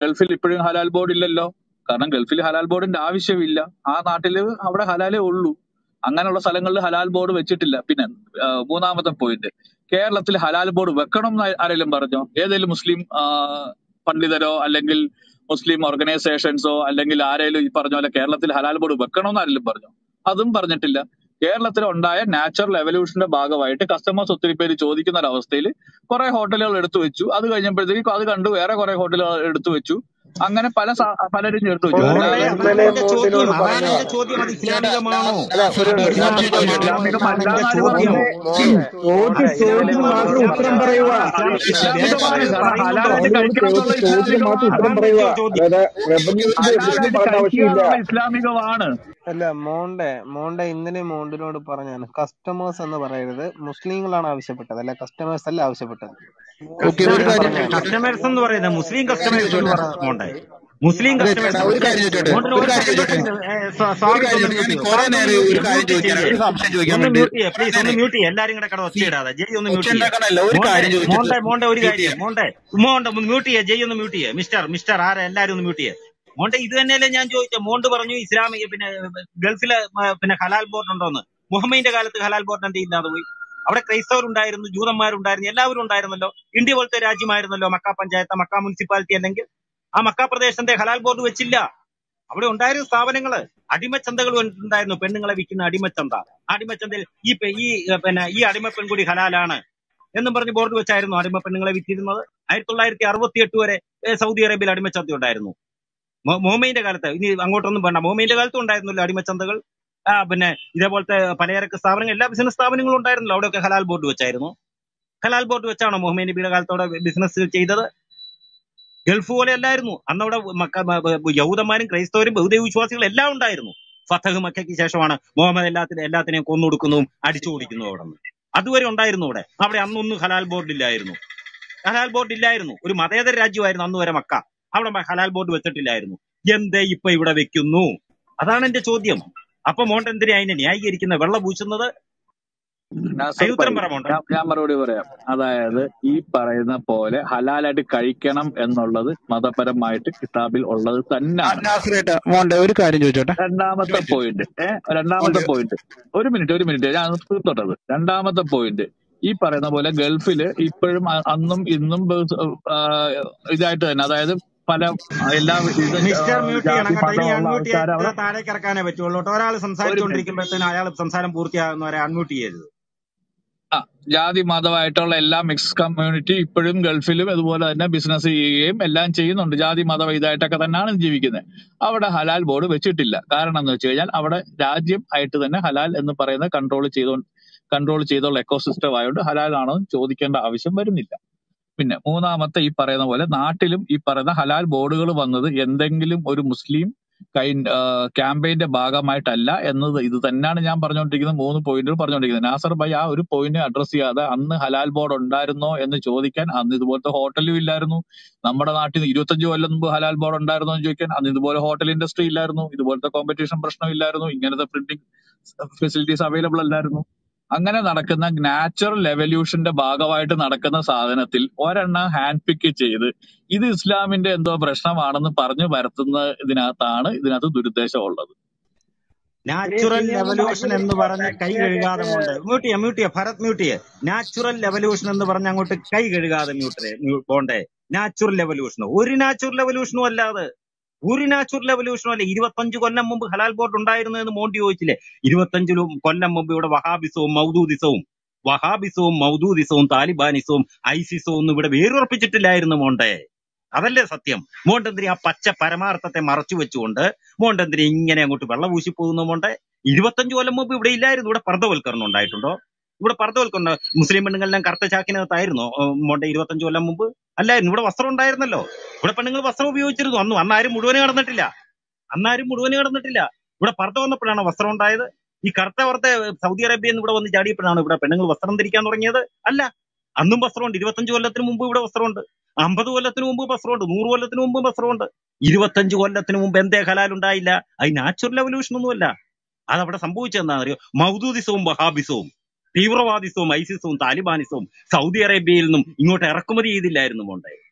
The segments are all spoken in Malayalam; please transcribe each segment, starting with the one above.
ഗൾഫിൽ ഇപ്പോഴും ഹലാൽ ബോർഡ് ഇല്ലല്ലോ കാരണം ഗൾഫിൽ ഹലാൽ ബോർഡിന്റെ ആവശ്യമില്ല ആ നാട്ടില് അവിടെ ഹലാലേ ഉള്ളൂ അങ്ങനെയുള്ള സ്ഥലങ്ങളിൽ ഹലാൽ ബോർഡ് വെച്ചിട്ടില്ല പിന്നെ ആ, മൂന്നാമത്തെ പോയിന്റ് കേരളത്തിൽ ഹലാൽ ബോർഡ് വെക്കണം എന്ന് ആരെങ്കിലും പറഞ്ഞോ ഏതെങ്കിലും മുസ്ലിം ആ, പണ്ഡിതരോ അല്ലെങ്കിൽ മുസ്ലിം ഓർഗനൈസേഷൻസോ അല്ലെങ്കിൽ ആരെങ്കിലും ഈ പറഞ്ഞ പോലെ കേരളത്തിൽ ഹലാൽ ബോർഡ് വെക്കണം എന്ന് ആരെങ്കിലും പറഞ്ഞോ അതും പറഞ്ഞിട്ടില്ല കേരളത്തിൽ ഉണ്ടായ നാച്ചുറൽ എവല്യൂഷന്റെ ഭാഗമായിട്ട് കസ്റ്റമേഴ്സ് ഒത്തിരി പേര് ചോദിക്കുന്ന ഒരു അവസ്ഥയിൽ കുറെ ഹോട്ടലുകൾ എടുത്തു വെച്ചു അത് കഴിഞ്ഞപ്പോഴത്തേക്ക് അത് കണ്ടു വേറെ കുറെ ഹോട്ടലുകൾ എടുത്തു വെച്ചു അങ്ങനെ പല സാ- പലരും ചേർത്ത് വെച്ചു മോണ്ടെ അല്ലാതെ അതാണ് ഇന്നലെ എന്റെ ചോദ്യം മോണ്ടിനോട് അതാണ് പറഞ്ഞ എന്റെ ചോദ്യം അത് ഇസ്ലാമികമാണോ അല്ല ഒരു അത് മിനിറ്റ് ഞാൻ ഇസ്ലാമികമാണോ ചോദിച്ചോട്ടെ എന്നാണ് എന്റെ ഇസ്ലാമികമല്ല എന്ന് ചോദ്യം മോണ്ടെ ചോദ്യം മോണ്ടെ ചോദിച്ചിന് അല്ല മാത്രം ഇന്നലെ ഉത്തരം ഇസ്ലാമിക പറയുക ഇസ്ലാമികമാണ് ഇസ്ലാമിക കാരണം പറയുന്നുണ്ടോ ഹലാലായിട്ട് ചോദ്യം കഴിക്കണം ചോദിച്ചിന് എന്നുള്ള മാത്രം ഇസ്ലാമികമാണ് ഉത്തരം പറയുക അതായത് റവന്യൂവിന്റെ ബിസിനസ് അല്ലാതെ പറയേണ്ട ആവശ്യമില്ല റെബല്യൂഷന്റെ എടുക്കണം പറയരുത് മുസ്ലിങ്ങളാണ് ആവശ്യപ്പെട്ടത് അല്ല കസ്റ്റമേഴ്സ് അല്ല ആവശ്യപ്പെട്ടത് ഓക്കെ ഒരു ഉത്തരം കാര്യം പറഞ്ഞാൽ മതി ചോദിച്ചോട്ടെ കസ്റ്റമേഴ്സ് എന്ന് പറയുന്നത് മുസ്ലിം ഒരു കാര്യം കസ്റ്റമേഴ്സ് എന്ന് ചോദിച്ചോട്ടെ പറയുന്നത് മോണ്ടെ മുസ്ലിം അതെ കസ്റ്റമേഴ്സ് ചേട്ടാ ഒരു മുസ്ലിം കാര്യം ചോദിച്ചോട്ടെ മോണ്ടിന് ഒരു ഒരു കാര്യം സെക്കൻഡ് ചോദിച്ചോട്ടെ ഒരു സെക്കൻഡ് ഒരു സ്വാഗതം കാര്യം ഒന്ന് ചോദിച്ചു മ്യൂട്ട് ഞാൻ ചെയ്യോ കുറെ സ്വാഗതം ഒന്ന് നേരം മ്യൂട്ട് ഒരു ചെയ്യേ കാര്യം ചോദിക്കാൻ ഒരു സംശയം ചോദിക്കാൻ ഒന്ന് വേണ്ടി മ്യൂട്ട് ചെയ്യേ പ്ലീസ് ഒന്ന് അങ്ങനെ മ്യൂട്ട് ചെയ്യേ എല്ലാരും കൂടെ കട ഒച്ചയിടാതെ ജയ് ഒന്ന് മ്യൂട്ട് ചെയ്യേ ഒച്ചുണ്ടാക്കണല്ല ഒരു മോണ്ടെ കാര്യം ചോദിച്ചിട്ട് മോണ്ടെ മോണ്ടെ ഒരു മ്യൂട്ട് കാര്യം ചെയ്യാം മോണ്ടെ മോണ്ടെ ഒന്ന് മ്യൂട്ട് ചെയ്യേ ജയ് ഒന്ന് മ്യൂട്ട് ചെയ്യേ മിസ്റ്റർ മിസ്റ്റർ ആരാ എല്ലാരും ഒന്ന് മ്യൂട്ട് ചെയ്യേ മോണ്ടെ ഇത് തന്നെയല്ലേ ഞാൻ ചോദിച്ചത് മോണ്ട് പറഞ്ഞു ഇസ്ലാമിക പിന്നെ ഗൾഫിലെ ആ, പിന്നെ ഹലാൽ ബോർഡ് ഉണ്ടോന്ന് മുഹമ്മദിന്റെ കാലത്ത് ഹലാൽ ബോർഡ് എന്ത് ഇല്ലാതെ പോയി അവിടെ ക്രൈസ്തവരുണ്ടായിരുന്നു ജൂതന്മാരുണ്ടായിരുന്നു എല്ലാവരും ഉണ്ടായിരുന്നല്ലോ ഇന്ത്യ പോലത്തെ രാജ്യമായിരുന്നല്ലോ മക്ക പഞ്ചായത്ത് മക്ക മുനിസിപ്പാലിറ്റി അല്ലെങ്കിൽ ആ മക്ക പ്രദേശത്തെ ഹലാൽ ബോർഡ് വെച്ചില്ല അവിടെ ഉണ്ടായിരുന്ന സ്ഥാപനങ്ങള് അടിമച്ചന്തകൾ ഉണ്ടായിരുന്നു പെണ്ണുങ്ങളെ വിൽക്കുന്ന അടിമച്ചന്ത അടിമച്ചന്തയിൽ ഈ പെ- ഈ ഏ, പിന്നെ ഈ അടിമ പെൺകുടി ഹലാലാണ് എന്നും പറഞ്ഞ് ബോർഡ് വെച്ചായിരുന്നു അടിമ പെണ്ണുങ്ങളെ വിറ്റിരുന്നത് ആയിരത്തി തൊള്ളായിരത്തി അറുപത്തി എട്ട് വരെ ഏ, സൗദി അറേബ്യയിൽ അടിമച്ചന്ത ഉണ്ടായിരുന്നു മൊ- മോമയിന്റെ കാലത്ത് ഇനി അങ്ങോട്ടൊന്നും വേണ്ട മോമയിന്റെ കാലത്തും ഉണ്ടായിരുന്നല്ലോ അടിമച്ചന്തകൾ ആ പിന്നെ ഇതേപോലത്തെ പലചരക്ക് സ്ഥാപനങ്ങൾ എല്ലാ ബിസിനസ് സ്ഥാപനങ്ങളും ഉണ്ടായിരുന്നല്ലോ അവിടെയൊക്കെ ഹലാൽ ബോർഡ് വെച്ചായിരുന്നു ഹലാൽ ബോർഡ് വെച്ചാണോ മുഹമ്മദ് നബിയുടെ കാലത്തോടെ ബിസിനസ് ചെയ്തത് ഗൾഫ് പോലെ അല്ലായിരുന്നു അന്നവിടെ മക്ക മ- മ- യഹൂദന്മാരും ക്രൈസ്തവരും ബഹുദൈവ വിശ്വാസികളും എല്ലാം ഉണ്ടായിരുന്നു ഫതഹ് മക്കയ്ക്ക് ശേഷമാണ് മുഹമ്മദ് എല്ലാത്തിനും എല്ലാത്തിനെയും കൊന്നൊടുക്കുന്നതും അടിച്ചു ഓടിക്കുന്നതും അവിടെ നിന്ന് അതുവരെ ഉണ്ടായിരുന്നു അവിടെ അവിടെ അന്നൊന്നും ഹലാൽ ബോർഡ് ഇല്ലായിരുന്നു ഹലാൽ ബോർഡ് ഇല്ലായിരുന്നു ഒരു മതേതര രാജ്യമായിരുന്നു അന്ന് വരെ മക്ക അവിടെ മ- ഹലാൽ ബോർഡ് വെച്ചിട്ടില്ലായിരുന്നു എന്തേ ഇപ്പൊ ഇവിടെ വെക്കുന്നു അതാണ് എന്റെ ചോദ്യം അപ്പൊ മോണ്ട് എന്തിനാ അതിനെ ന്യായീകരിക്കുന്നത് വെള്ളം പൂശുന്നത് നാസർ അതിന് ഉത്തരം ഭായി പറ മോണ്ട് ഞാൻ ഞാൻ മറുപടി പറയാം അതായത് ഈ പറയുന്ന പോലെ ഹലാലായിട്ട് കഴിക്കണം എന്നുള്ളത് മതപരമായിട്ട് കിതാബിൽ ഉള്ളത് തന്നെയാണ് നാസറേട്ടാ മോണ്ടെ ഒരു കാര്യം ചോദിച്ചോട്ടെ രണ്ടാമത്തെ പോയിന്റ് ഏഹ് രണ്ടാമത്തെ മോണ്ടെ പോയിന്റ് ഒരു മിനിറ്റ് ഒരു മിനിറ്റ് ഞാൻ തീർത്തോട്ടത് രണ്ടാമത്തെ പോയിന്റ് ഈ പറയുന്ന പോലെ ഗൾഫില് ഇപ്പോഴും അ- അന്നും ഇന്നും ബ- ആ, ഇതായിട്ട് തന്നെ അതായത് പല എല്ലാ ഇത് മിസ്റ്റർ മ്യൂട്ട് ചെയ്യണം ജാതി കേട്ടോ ഇനി മതമുള്ള അൺമ്യൂട്ട് ആൾക്കാർ അവിടെ ചെയ്താൽ താഴേക്ക് ഇറക്കാനേ പറ്റുള്ളൂ കേട്ടോ ഒരാൾ ഒരു മിനിറ്റ് സംസാരിച്ചുകൊണ്ടിരിക്കുമ്പോഴത്തേനും അയാൾ സംസാരം പൂർത്തിയാകുന്നവരെ അൺമ്യൂട്ട് ചെയ്യരുത് ആ ജാതി മതമായിട്ടുള്ള എല്ലാ മിക്സ് കമ്മ്യൂണിറ്റി ഇപ്പോഴും ഗൾഫിലും അതുപോലെ തന്നെ ബിസിനസ് ചെയ്യുകയും എല്ലാം ചെയ്യുന്നുണ്ട് ജാതി മതം ഇതായിട്ടൊക്കെ തന്നെയാണ് ജീവിക്കുന്നത് അവിടെ ഹലാൽ ബോർഡ് വെച്ചിട്ടില്ല കാരണം എന്ന് വെച്ച് കഴിഞ്ഞാൽ അവിടെ രാജ്യം ആയിട്ട് തന്നെ ഹലാൽ എന്ന് പറയുന്ന കൺട്രോൾ ചെയ്തോ കൺട്രോൾ ചെയ്തുള്ള എക്കോസിസ്റ്റം ആയതുകൊണ്ട് ഹലാൽ ആണോ എന്ന് ചോദിക്കേണ്ട ആവശ്യം വരുന്നില്ല പിന്നെ മൂന്നാമത്തെ ഈ പറയുന്ന പോലെ നാട്ടിലും ഈ പറയുന്ന ഹലാൽ ബോർഡുകൾ വന്നത് എന്തെങ്കിലും ഒരു മുസ്ലിം കൈ ക്യാമ്പയിന്റെ ഭാഗമായിട്ടല്ല എന്നത് ഇത് തന്നെയാണ് ഞാൻ പറഞ്ഞുകൊണ്ടിരിക്കുന്നത് മൂന്ന് പോയിന്റുകൾ പറഞ്ഞുകൊണ്ടിരിക്കുന്നത് നാസർ ഭായി ആ ഒരു പോയിന്റ് അഡ്രസ് ചെയ്യാതെ അന്ന് ഹലാൽ ബോർഡ് ഉണ്ടായിരുന്നോ എന്ന് ചോദിക്കാൻ അന്ന് ഇതുപോലത്തെ ഹോട്ടലും ഇല്ലായിരുന്നു നമ്മുടെ നാട്ടിൽ ഇരുപത്തഞ്ച് കൊല്ലം മുമ്പ് ഹലാൽ ബോർഡ് ഉണ്ടായിരുന്നോ എന്ന് ചോദിക്കാൻ അന്ന് ഇതുപോലെ ഹോട്ടൽ ഇൻഡസ്ട്രി ഇല്ലായിരുന്നു ഇതുപോലത്തെ കോമ്പറ്റീഷൻ പ്രശ്നം ഇല്ലായിരുന്നു ഇങ്ങനത്തെ പ്രിന്റിംഗ് ഫെസിലിറ്റീസ് അവൈലബിൾ അല്ലായിരുന്നു അങ്ങനെ നടക്കുന്ന നാച്ചുറൽ എവല്യൂഷന്റെ ഭാഗമായിട്ട് നടക്കുന്ന സാധനത്തിൽ ഒരെണ്ണം ഹാൻഡ് പിക്ക് ചെയ്ത് ഇത് ഇസ്ലാമിന്റെ എന്തോ പ്രശ്നമാണെന്ന് പറഞ്ഞു വരുത്തുന്ന ഇതിനകത്താണ് ഇതിനകത്ത് ദുരുദ്ദേശം ഉള്ളത് നാച്ചുറൽ എവല്യൂഷൻ എന്ന് പറഞ്ഞ് കൈ കഴുകാതെ കൊണ്ട് മ്യൂട്ട് ചെയ്യാം മ്യൂട്ട് ചെയ്യാം ഭരത് മ്യൂട്ട് ചെയ്യാം നാച്ചുറൽ എവല്യൂഷൻ എന്ന് പറഞ്ഞ് അങ്ങോട്ട് കൈ കഴുകാതെ മ്യൂട്ട് പോണ്ടേ നാച്ചുറൽ എവല്യൂഷൻ ഒരു നാച്ചുറൽ എവല്യൂഷനും അല്ലാതെ ഒരു നാച്ചുറൽ എവല്യൂഷനും അല്ല ഇരുപത്തഞ്ച് കൊല്ലം മുമ്പ് ഹലാൽ ബോർഡ് ഉണ്ടായിരുന്നു എന്ന് മോണ്ടി ചോദിച്ചില്ലേ ഇരുപത്തഞ്ച് കൊല്ലം മുമ്പ് ഇവിടെ വഹാബിസവും മൗദൂദിസവും വഹാബിസവും മൗദൂദിസവും താലിബാനിസവും ഐസിസവും ഒന്നും ഇവിടെ വേരുറപ്പിച്ചിട്ടില്ലായിരുന്നു മോണ്ടേ അതല്ലേ സത്യം മോണ്ടെന്തിരി ആ പച്ച പരമാർത്ഥത്തെ മറച്ചു വെച്ചുകൊണ്ട് മോണ്ടെന്തിരി ഇങ്ങനെ അങ്ങോട്ട് വെള്ളം ഊശി പോകുന്ന മോണ്ടെ ഇരുപത്തഞ്ച് കൊല്ലം മുമ്പ് ഇവിടെ ഇല്ലായിരുന്നു ഇവിടെ പർദ്ദവൽക്കരണം ഉണ്ടായിട്ടുണ്ടോ ഇവിടെ പർദ്ദവൽക്കരണം മുസ്ലിം പെണ്ണുങ്ങളെല്ലാം കറുത്ത ചാക്കിനകത്തായിരുന്നോ ഏഹ് മോണ്ടെ ഇരുപത്തഞ്ച് കൊല്ലം മുമ്പ് അല്ലായിരുന്നു ഇവിടെ വസ്ത്രം ഉണ്ടായിരുന്നല്ലോ ഇവിടെ പെണ്ണുങ്ങൾ വസ്ത്രം ഉപയോഗിച്ചിരുന്നു അന്ന് അന്നാരും മുഴുവനും കടന്നിട്ടില്ല അന്നാരും മുഴുവനും കടന്നിട്ടില്ല ഇവിടെ പർദ്ദ വന്നപ്പോഴാണ് വസ്ത്രം ഉണ്ടായത് ഈ കറുത്ത വറുത്ത സൗദി അറേബ്യയിൽ നിന്ന് ഇവിടെ വന്ന് ചാടിയപ്പോഴാണ് ഇവിടെ പെണ്ണുങ്ങൾ വസ്ത്രം ധരിക്കാൻ തുടങ്ങിയത് അല്ല അന്നും വസ്ത്രമുണ്ട് ഇരുപത്തഞ്ച് കൊല്ലത്തിന് മുമ്പ് ഇവിടെ വസ്ത്രമുണ്ട് അമ്പത് കൊല്ലത്തിന് മുമ്പ് വസ്ത്രമുണ്ട് നൂറ് കൊല്ലത്തിന് മുമ്പ് വസ്ത്രമുണ്ട് ഇരുപത്തഞ്ച് കൊല്ലത്തിന് മുമ്പ് എന്തേ ഹലാൽ ഉണ്ടായില്ല അത് നാച്ചുറൽ എവല്യൂഷൻ ഒന്നുമല്ല അതവിടെ സംഭവിച്ചതെന്താണെന്ന് അറിയോ മൗദൂദിസവും വഹാബിസവും തീവ്രവാദിസവും ഐസിസവും താലിബാനിസവും സൗദി അറേബ്യയിൽ നിന്നും ഇങ്ങോട്ട് ഇറക്കുമതി ചെയ്തില്ലായിരുന്നു മോണ്ടെ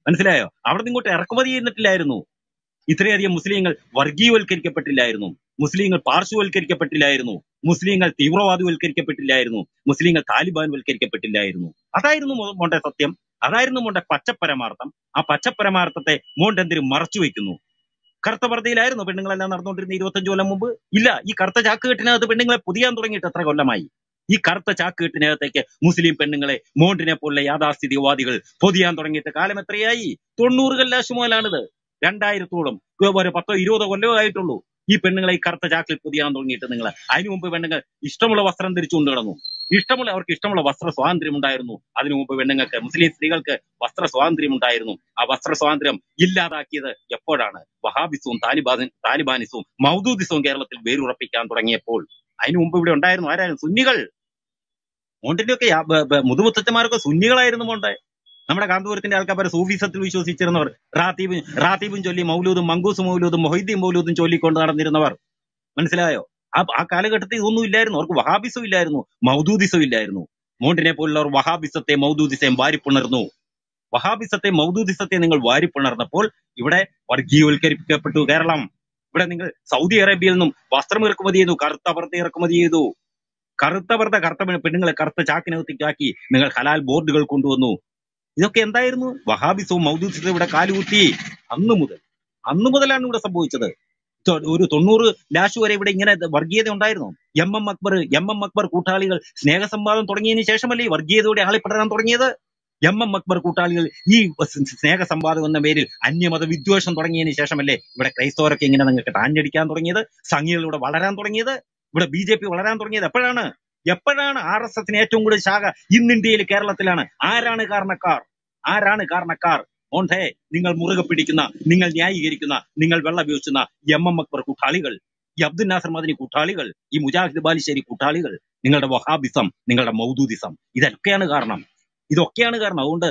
മനസ്സിലായോ അവിടെ നിന്ന് ഇങ്ങോട്ട് ഇറക്കുമതി ചെയ്യുന്നിട്ടില്ലായിരുന്നു ഇത്രയധികം മുസ്ലിങ്ങൾ വർഗീയവൽക്കരിക്കപ്പെട്ടില്ലായിരുന്നു മുസ്ലിങ്ങൾ പാർശ്വവൽക്കരിക്കപ്പെട്ടില്ലായിരുന്നു മുസ്ലിങ്ങൾ തീവ്രവാദിവൽക്കരിക്കപ്പെട്ടില്ലായിരുന്നു മുസ്ലിങ്ങൾ താലിബാൻ വൽക്കരിക്കപ്പെട്ടില്ലായിരുന്നു അതായിരുന്നു മോ- മോണ്ടെ സത്യം അതായിരുന്നു മോണ്ടെ പച്ചപ്പരമാർത്ഥം ആ പച്ചപ്പരമാർത്ഥത്തെ മോണ്ട് എന്തിനും മറച്ചു വെക്കുന്നു കറുത്ത പർദ്ദയിലായിരുന്നു പെണ്ണുങ്ങളെല്ലാം നടന്നുകൊണ്ടിരുന്ന ഇരുപത്തഞ്ചു കൊല്ലം മുമ്പ് ഇല്ല ഈ കറുത്ത ചാക്കുകെട്ടിനകത്ത് പെണ്ണുങ്ങളെ പുതിയാൻ തുടങ്ങിയിട്ട് എത്ര കൊല്ലമായി ഈ കറുത്ത ചാക്കുകെട്ടിനകത്തേക്ക് മുസ്ലിം പെണ്ണുങ്ങളെ മോണ്ടിനെ പോലുള്ള യാഥാസ്ഥിതികവാദികൾ പൊതിയാൻ തുടങ്ങിയിട്ട് കാലം എത്രയായി തൊണ്ണൂറുകൾ ലാശ് മുതലാണിത് രണ്ടായിരത്തോളം ഒരു പത്തോ ഇരുപതോ കൊല്ലമോ ആയിട്ടുള്ളൂ ഈ പെണ്ണുങ്ങളെ ഈ കറുത്ത ചാക്കിൽ പൊതിയാൻ തുടങ്ങിയിട്ട് നിങ്ങൾ അതിനു മുമ്പ് പെണ്ണുങ്ങൾ ഇഷ്ടമുള്ള വസ്ത്രം ധരിച്ചുകൊണ്ട് കിടന്നു ഇഷ്ടമുള്ള അവർക്ക് ഇഷ്ടമുള്ള വസ്ത്ര സ്വാതന്ത്ര്യം ഉണ്ടായിരുന്നു അതിനു മുമ്പ് പെണ്ണുങ്ങൾക്ക് മുസ്ലിം സ്ത്രീകൾക്ക് വസ്ത്ര സ്വാതന്ത്ര്യം ഉണ്ടായിരുന്നു ആ വസ്ത്ര സ്വാതന്ത്ര്യം ഇല്ലാതാക്കിയത് എപ്പോഴാണ് വഹാബിസവും താലിബാൻ താലിബാനിസവും മൗദൂദിസവും കേരളത്തിൽ വേരുറപ്പിക്കാൻ തുടങ്ങിയപ്പോൾ അതിനു മുമ്പ് ഇവിടെ ഉണ്ടായിരുന്നു ആരായിരുന്നു സുന്നികൾ മോണ്ടിന്റെ ഒക്കെ മുതുമുത്തച്ഛന്മാരൊക്കെ സുന്നികളായിരുന്നു മോണ്ടെ നമ്മുടെ കാന്തപുരത്തിന്റെ ആൾക്കാർ സൂഫിസത്തിൽ വിശ്വസിച്ചിരുന്നവർ റാത്തീബ് റാത്തീബും ചൊല്ലി മൗലൂദും മങ്കൂസ് മൗലൂദും മൊഹീദ്ദീൻ മൗലൂദും ചൊല്ലിക്കൊണ്ട് നടന്നിരുന്നവർ മനസ്സിലായോ ആ ആ കാലഘട്ടത്തിൽ ഇതൊന്നും ഇല്ലായിരുന്നു അവർക്ക് വഹാബിസം ഇല്ലായിരുന്നു മൗദൂദിസം ഇല്ലായിരുന്നു മോണ്ടിനെ പോലുള്ളവർ വഹാബിസത്തെ മൗദൂദിസയും വാരിപ്പുണർന്നു വഹാബിസത്തെ മൗദൂദിസത്തെ നിങ്ങൾ വാരിപ്പുണർന്നപ്പോൾ ഇവിടെ വർഗീയവൽക്കരിക്കപ്പെട്ടു കേരളം ഇവിടെ നിങ്ങൾ സൗദി അറേബ്യയിൽ നിന്നും വസ്ത്രം ഇറക്കുമതി ചെയ്തു കറുത്ത പർദ്ദ ഇറക്കുമതി ചെയ്തു കറുത്ത പർദ്ദ കറുത്ത പെണ്ണ്- പെണ്ണുങ്ങളെ കറുത്ത ചാക്കിനകത്തേക്കാക്കി നിങ്ങൾ ഹലാൽ ബോർഡുകൾ കൊണ്ടുവന്നു ഇതൊക്കെ എന്തായിരുന്നു വഹാബിസവും മൗദൂദിസവും ഇവിടെ കാലുകുത്തി അന്ന് മുതൽ അന്ന് മുതലാണ് ഇവിടെ സംഭവിച്ചത് തൊ- ഒരു തൊണ്ണൂറ് ലാഷ് വരെ ഇവിടെ ഇങ്ങനെ വർഗീയത ഉണ്ടായിരുന്നു M M Akbar M M Akbar കൂട്ടാളികൾ സ്നേഹസംവാദം തുടങ്ങിയതിനു ശേഷമല്ലേ ഈ വർഗീയതയോടെ ആളിപ്പെടാൻ തുടങ്ങിയത് എം എം അക്ബർ കൂട്ടാളികൾ ഈ സ് സ്നേഹസംവാദം എന്ന പേരിൽ അന്യമത വിദ്വേഷം തുടങ്ങിയതിനു ശേഷമല്ലേ ഇവിടെ ക്രൈസ്തവരൊക്കെ ഇങ്ങനെ നിങ്ങൾക്ക് ടാഞ്ഞടിക്കാൻ തുടങ്ങിയത് സംഘികൾ ഇവിടെ വളരാൻ തുടങ്ങിയത് ഇവിടെ ബി ജെ പി വളരാൻ തുടങ്ങിയത് എപ്പോഴാണ് എപ്പോഴാണ് ആർ എസ് എസിന് ഏറ്റവും കൂടുതൽ ശാഖ ഇന്ന് ഇന്ത്യയിൽ കേരളത്തിലാണ് ആരാണ് കാരണക്കാർ ആരാണ് കാരണക്കാർ മോണ്ടെ നിങ്ങൾ മുറുകെ പിടിക്കുന്ന നിങ്ങൾ ന്യായീകരിക്കുന്ന നിങ്ങൾ വെള്ളപയോഗിക്കുന്ന എം എം അക്ബർ കൂട്ടാളികൾ ഈ അബ്ദുൽ നാസർ മദനി കൂട്ടാളികൾ ഈ മുജാഹിദ് ബാലിശ്ശേരി കൂട്ടാളികൾ നിങ്ങളുടെ വഹാബിസം നിങ്ങളുടെ മൗദൂദിസം ഇതൊക്കെയാണ് കാരണം ഇതൊക്കെയാണ് കാരണം അതുകൊണ്ട്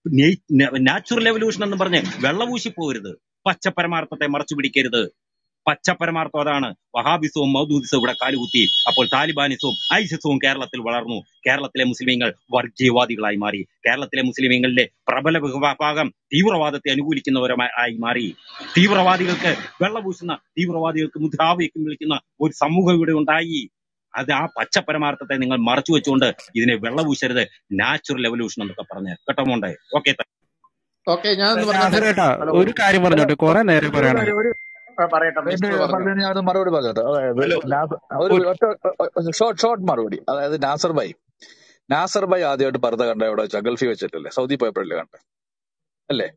നാച്ചുറൽ എവല്യൂഷൻ എന്ന് പറഞ്ഞ് വെള്ളപൂശി പോകരുത് പച്ചപരമാർത്ഥത്തെ മറച്ചു പിടിക്കരുത് പച്ചപരമാർത്ഥം അതാണ് വഹാബിസവും മൗദൂദിസവും ഇവിടെ കാലുകുത്തി അപ്പോൾ താലിബാനിസവും ഐസിസവും കേരളത്തിൽ വളർന്നു കേരളത്തിലെ മുസ്ലിമീങ്ങൾ വർഗീയവാദികളായി മാറി കേരളത്തിലെ മുസ്ലിമീങ്ങളിലെ പ്രബല വിഭാഗം തീവ്രവാദത്തെ അനുകൂലിക്കുന്നവരായി മാറി തീവ്രവാദികൾക്ക് വെള്ളപൂശുന്ന തീവ്രവാദികൾക്ക് മുദ്രാവാക്യം വിളിക്കുന്ന ഒരു സമൂഹം ഇവിടെ ഉണ്ടായി അത് ആ പച്ചപരമാർത്ഥത്തെ നിങ്ങൾ മറച്ചു വെച്ചുകൊണ്ട് ഇതിനെ വെള്ളപൂശരുത് നാച്ചുറൽ എവല്യൂഷൻ എന്നൊക്കെ പറഞ്ഞ് കേട്ടോ മോണ്ടെ ഓക്കെ ഓക്കെ ഞാൻ ഒന്ന് പറഞ്ഞോട്ടെ നാസറേട്ടാ ഹലോ ഒരു കാര്യം പറഞ്ഞോട്ടെ കുറെ നേരം പറയണേ ഒരു ആ, പറയട്ടെ എന്റെ മിസ്റ്റർ പറഞ്ഞോ പറഞ്ഞതിന് ഞാൻ മറുപടി പറഞ്ഞോട്ടെ അതായത് ഹലോ നാസ- ഒരു ഒരു ഒറ്റ ഷോർട്ട് ഷോർട്ട് മറുപടി അതായത് നാസർ ഭായി നാസർ ഭായി ആദ്യമായിട്ട് പർദ്ദ കണ്ട എവിടെ വെച്ചാ ഗൾഫിൽ വെച്ചിട്ടല്ലേ സൗദി പോയപ്പോഴല്ലേ കണ്ട അല്ലേ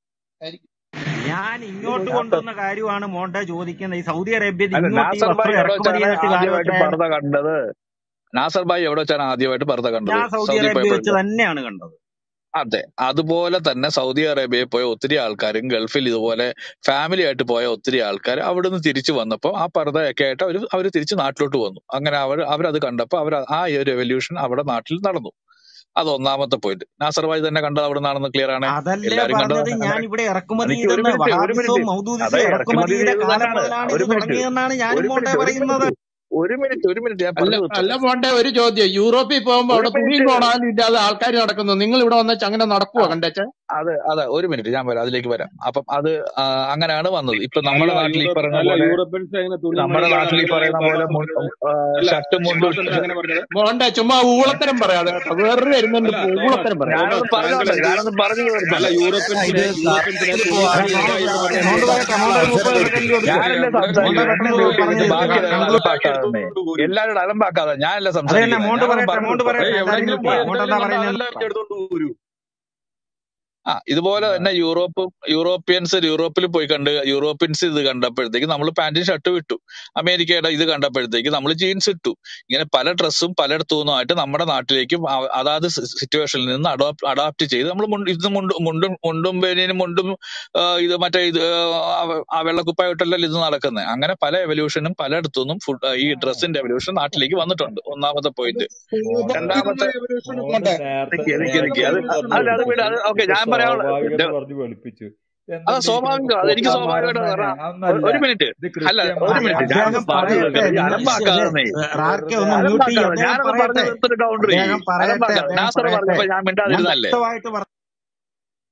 ഞാൻ ഇങ്ങോട്ട് നാസർ കൊണ്ടുവന്ന കാര്യമാണ് മോണ്ടെ ചോദിക്കുന്നത് ഈ സൗദി അറേബ്യയിൽ അല്ല ഇങ്ങോട്ട് ഈ നാസർ ഭായി വസ്ത്രം എവിടെ ഇറക്കുമതി വെച്ചാണ് ചെയ്തിട്ട് ആദ്യമായിട്ട് കാലമൊക്കെ പർദ്ദ കണ്ടത് നാസർ ഭായി എവിടെ വെച്ചാണ് ആദ്യമായിട്ട് പർദ്ദ കണ്ടത് ഞാൻ സൗദി സൗദി അറേബ്യ വെച്ച് പോയപ്പോഴല്ലേ തന്നെയാണ് കണ്ടത് അതെ അതുപോലെ തന്നെ സൗദി അറേബ്യയിൽ പോയ ഒത്തിരി ആൾക്കാരും ഗൾഫിൽ ഇതുപോലെ ഫാമിലി ആയിട്ട് പോയ ഒത്തിരി ആൾക്കാർ അവിടുന്ന് തിരിച്ചു വന്നപ്പോൾ ആ പർദ്ദയൊക്കെ ആയിട്ട് അവർ അവർ തിരിച്ച് നാട്ടിലോട്ട് വന്നു അങ്ങനെ അവർ അവരത് കണ്ടപ്പോൾ അവർ ആ ഒരു റെവല്യൂഷൻ അവിടെ നാട്ടിൽ നടന്നു അത് ഒന്നാമത്തെ പോയിന്റ് നാസർ ഭായി തന്നെ കണ്ടത് അവിടെ നിന്നാണെന്ന് ക്ലിയർ ആണ് അതല്ലേ എല്ലാരും കണ്ടത് പറഞ്ഞത് ഞാൻ അങ്ങനെ ഇവിടെ ഇറക്കുമതി എനിക്ക് ഒരു ചെയ്തെന്ന് മിനിറ്റ് ഒരു വഹാബിസവും മിനിറ്റ് മൗദൂദിസവും അതെ ഇറക്കുമതി ഇറക്കുമതി ചെയ്ത ചെയ്തത് കാലം തന്നെയാണ് മുതലാണ് ഇത് ഒരു മിനിറ്റ് തുടങ്ങിയതെന്നാണ് ഞാനും ഒരു മോണ്ടെ മിനിറ്റ് ഒരു പറയുന്നത് മിനിറ്റ് ഒരു മിനിറ്റ് ഒരു മിനിറ്റ് ഞാൻ അല്ല പറഞ്ഞു അല്ല തീർച്ചോട്ടെ പോട്ടെ ഒരു ചോദ്യം യൂറോപ്പിൽ പോകുമ്പോ ഒരു അവിടെ തുണിയും മിനിറ്റ് കോണാലും ഇല്ലാതെ ആൾക്കാർ നടക്കുന്നു നിങ്ങൾ ഇവിടെ വന്ന അങ്ങനെ നടക്കുവോ ആ കണ്ടേച്ച അതെ അതെ ഒരു മിനിറ്റ് ഞാൻ വരാം അതിലേക്ക് വരാം അപ്പം അത് ആ, അങ്ങനെയാണ് വന്നത് ഇപ്പൊ അല്ല നമ്മുടെ നാട്ടിൽ ഈ യൂറോപ്പ് പറയുന്ന അല്ല പോലെ യൂറോപ്യൻസ് എങ്ങനെ തുണി നമ്മുടെ ഇല്ലാതെ നാട്ടിൽ ഈ നടക്കുന്നതായി പറയുന്ന പോലെ പറഞ്ഞത് മുണ്ട്- ആ, അല്ല ഷർട്ടും മുണ്ടും തോമസ് എന്താ അങ്ങനെ പറഞ്ഞത് മോണ്ടെ ചുമ്മാ ഊളത്തരം പറയാതെ കേട്ടോ വെറുതെ ഇരുന്നുകൊണ്ട് അല്ല തോമസ് ഊളത്തരം പറയാം ഞാനൊന്ന് തോമസ് താങ്കൾ പറഞ്ഞോട്ടെ എന്ത് ഞാനൊന്ന് പറഞ്ഞു അല്ല തീർത്തോട്ടെ യൂറോപ്യൻസിനെ ഇത് യൂറോപ്യൻസിനെ ഇതിപ്പോ തുണി അല്ല ഇല്ല മോണ്ട് എന്ന് പറഞ്ഞത് മോണ്ട് എന്തുകൊണ്ടാണ് പറയട്ടെ മോണ്ട് ഒരു മുപ്പത് സെക്കൻഡ് ചോദിച്ചു ഞാനല്ലേ ഇവിടെ മോണ്ട് സംസാരിക്കുന്നത് പെട്ടെന്ന് എന്നെ മ്യൂട്ട് പറഞ്ഞു ചെയ്തിട്ട് തീർത്ത് ബാക്കി കൺക്ലൂഡ് അലമ്പാക്കാതെ യൂറോപ്പിലേക്ക് പോരും എല്ലാവരും അലമ്പാക്കാതെ ഞാനല്ലേ അത് തന്നെ സംസാരിക്കുന്നത് മോണ്ട് ഞാനൊന്ന് പറയട്ടെ പറഞ്ഞു മോണ്ട് തീർത്തോട്ടെ പറയട്ടെ ഏയ് എല്ലാരും എവിടെങ്കിലും മ്യൂട്ട് പോയി ചെയ്യാം മോണ്ട് എന്താ എന്തെങ്കിലും കണ്ടാൽ പറയുന്നതെന്ന് അതെല്ലാം പറ എടുത്തോണ്ട് വരൂ ആ ഇതുപോലെ ആ തന്നെ യൂറോപ്പ് യൂറോപ്യൻസ് യൂറോപ്പിൽ പോയി കണ്ട് യൂറോപ്യൻസ് ഇത് കണ്ടപ്പോഴത്തേക്ക് നമ്മൾ പാന്റും ഷർട്ടും ഇട്ടു അമേരിക്കയുടെ ഇത് കണ്ടപ്പോഴത്തേക്ക് നമ്മൾ ജീൻസ് ഇട്ടു ഇങ്ങനെ പല ഡ്രസ്സും പലയിടത്തു നിന്നുമായിട്ട് നമ്മുടെ നാട്ടിലേക്ക് ആ- അതാത് സിറ്റുവേഷനിൽ നിന്ന് അഡോപ്റ്റ് അഡാപ്റ്റ് ചെയ്ത് നമ്മൾ ഇത് മുണ്ടും മുണ്ടും മുണ്ടും ബനിയനും മുണ്ടും ആ, ഇത് മറ്റേ ഇത് ആ വെ- ആ വെള്ളക്കുപ്പായിട്ടല്ലല്ലോ ഇത് നടക്കുന്നത് അങ്ങനെ പല എവല്യൂഷനും പലയിടത്തു നിന്നും ഫുഡ് ഈ ഡ്രസ്സിന്റെ എവല്യൂഷൻ നാട്ടിലേക്ക് വന്നിട്ടുണ്ട് ഒന്നാമത്തെ പോയിന്റ് രണ്ടാമത്തെ സ്വാഭാവികമായ evolution മോഹൻ പോട്ടെ നേരത്തെ നിക്ക് നിക്ക് നിക്ക് അത് നേരത്തെ ഒന്ന് അല്ല അത് പറഞ്ഞു വിട് അത് വെളുപ്പിച്ചു ഓക്കെ ഇപ്പൊ ഞാൻ പറയാനുള്ള സ്വാഭാവികത പറഞ്ഞു വെളുപ്പിച്ചു അത് എന്തുണ്ട് ഇതിനൊക്കെ സ്വാഭാവികം അത് എനിക്ക് പൊട്ടന്മാരെന്ന് സ്വാഭാവികമായിട്ട് തന്നെ പറഞ്ഞാൽ അതൊന്നല്ല ഒരു മിനിറ്റ് ഇത് അല്ല ഒരു കൃത്യമായി മിനിറ്റ് അദ്ദേഹം ഞാനൊന്ന് പറഞ്ഞു പറയട്ടെ തീർക്കട്ടെ ഈ നിങ്ങൾ അലമ്പാക്കാതെ റാർക്കെ വെറുതെ ഒന്ന് മ്യൂട്ട് ചെയ്യും അലമ്പാക്കാതെ അദ്ദേഹം ഞാനൊന്ന് പറഞ്ഞു പറയട്ടെ തീർത്തിട്ട് കൗണ്ടർ ചെയ്യ് അദ്ദേഹം പറയട്ടെ അലമ്പാക്കാതെ അദ്ദേഹം നാസർ പറയട്ടെ പറഞ്ഞപ്പോ ഞാൻ ഞാൻ മിണ്ടാതിരുന്നല്ലേ വ്യക്തമായിട്ട് പറഞ്ഞു